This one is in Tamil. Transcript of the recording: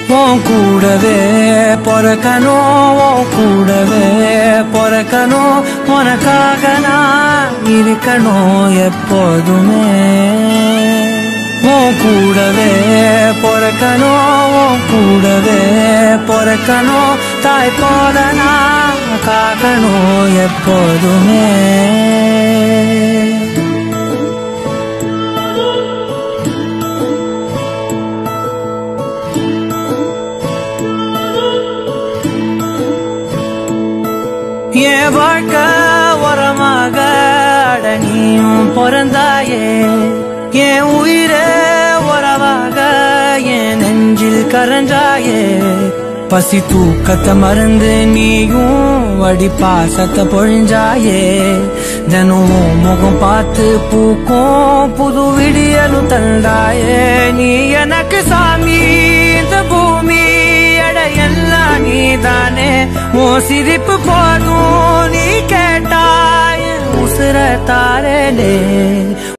உன் கூடவே பொறக்கணும் உன் கூடவே பொறக்கணும் உனக்காக நான் இருக்கணும் எப்போதுமே உன் கூடவே பொறக்கணும் உன் கூடவே பொறக்கணும் தாய் போல நான் காக்கணும் எப்போதுமே என் வாழ்க்கை உரமாக அட நீயும் பிறந்தாயே என் உயிரே உறவாக என் நெஞ்சில் கரஞ்சாயே பசி தூக்கத்தை மறந்து நீயும் வடி பாசத்தை பொழிஞ்சாயே தினம் உன் முகம் பார்த்து பூக்கும் புது விடியலும் தந்தாயே நீ எனக்கு சாமி இந்த பூமி எடை எல்லாம் நீதானே உன் சிரிப்பு போதும் நீ கேட்டாய் உசுர தாரே